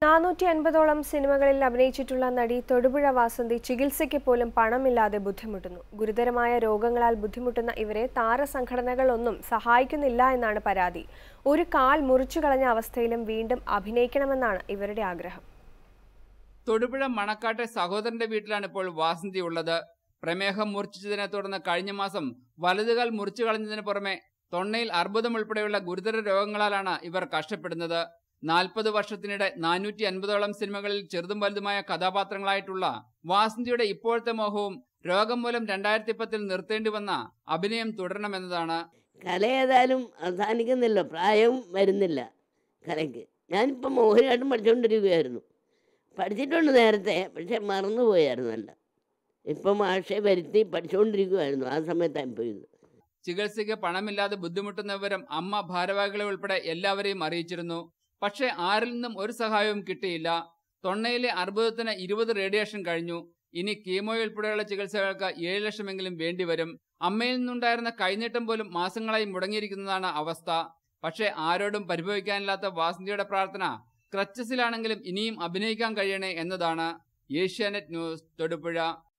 നാനൂറ്റി അൻപതോളം സിനിമകളിൽ അഭിനയിച്ചിട്ടുള്ള നടി തൊടുപുഴ വാസന്തി ചികിത്സയ്ക്ക് പോലും പണമില്ലാതെ ബുദ്ധിമുട്ടുന്നു ഗുരുതരമായ രോഗങ്ങളാൽ ബുദ്ധിമുട്ടുന്ന ഇവരെ താരസംഘടനകളൊന്നും സഹായിക്കുന്നില്ല എന്നാണ് പരാതി ഒരു കാൽ മുറിച്ചു കളഞ്ഞ അവസ്ഥയിലും വീണ്ടും അഭിനയിക്കണമെന്നാണ് ഇവരുടെ ആഗ്രഹം തൊടുപുഴ മണക്കാട്ടെ സഹോദരന്റെ വീട്ടിലാണ് ഇപ്പോൾ വാസന്തി ഉള്ളത് പ്രമേഹം മുറിച്ചതിനെ തുടർന്ന് കഴിഞ്ഞ മാസം വലതുകാൽ മുറിച്ചു കളഞ്ഞതിന് പുറമെ തൊണ്ണയിൽ അർബുദം ഉൾപ്പെടെയുള്ള ഗുരുതര രോഗങ്ങളാലാണ് ഇവർ കഷ്ടപ്പെടുന്നത് നാൽപ്പത് വർഷത്തിനിടെ നാനൂറ്റി അൻപതോളം സിനിമകളിൽ ചെറുതും വലുതുമായ കഥാപാത്രങ്ങളായിട്ടുള്ള വാസന്തിയുടെ ഇപ്പോഴത്തെ മോഹവും രോഗം മൂലം രണ്ടായിരത്തി പത്തിൽ നിർത്തേണ്ടി വന്ന അഭിനയം തുടരണമെന്നതാണ് കല ഏതായാലും അവസാനിക്കുന്നില്ല പ്രായവും വരുന്നില്ല കലയ്ക്ക് ഞാനിപ്പോൾ മോഹിനിയാട്ടം പഠിച്ചുകൊണ്ടിരിക്കുകയായിരുന്നു പഠിച്ചിട്ടുണ്ട് നേരത്തെ പക്ഷെ മറന്നുപോയായിരുന്നല്ല ഇപ്പം മാഷെ വരുത്തി പഠിച്ചുകൊണ്ടിരിക്കുകയായിരുന്നു ആ സമയത്താണ് പോയത് ചികിത്സയ്ക്ക് പണമില്ലാതെ ബുദ്ധിമുട്ടുന്ന വിവരം അമ്മ ഭാരവാഹികളെ ഉൾപ്പെടെ എല്ലാവരെയും അറിയിച്ചിരുന്നു പക്ഷേ ആരിൽ നിന്നും ഒരു സഹായവും കിട്ടിയില്ല തൊണ്ണയിലെ അർബുദത്തിന് ഇരുപത് റേഡിയേഷൻ കഴിഞ്ഞു ഇനി കീമോ ഉൾപ്പെടെയുള്ള ചികിത്സകൾക്ക് ഏഴ് ലക്ഷമെങ്കിലും വേണ്ടിവരും അമ്മയിൽ നിന്നുണ്ടായിരുന്ന കൈനീട്ടം പോലും മാസങ്ങളായി മുടങ്ങിയിരിക്കുന്നതാണ് അവസ്ഥ പക്ഷേ ആരോടും പരിഭവിക്കാനില്ലാത്ത വാസന്തിയുടെ പ്രാർത്ഥന ക്രച്ചസിലാണെങ്കിലും ഇനിയും അഭിനയിക്കാൻ കഴിയണേ എന്നതാണ് ഏഷ്യാനെറ്റ് ന്യൂസ് തൊടുപുഴ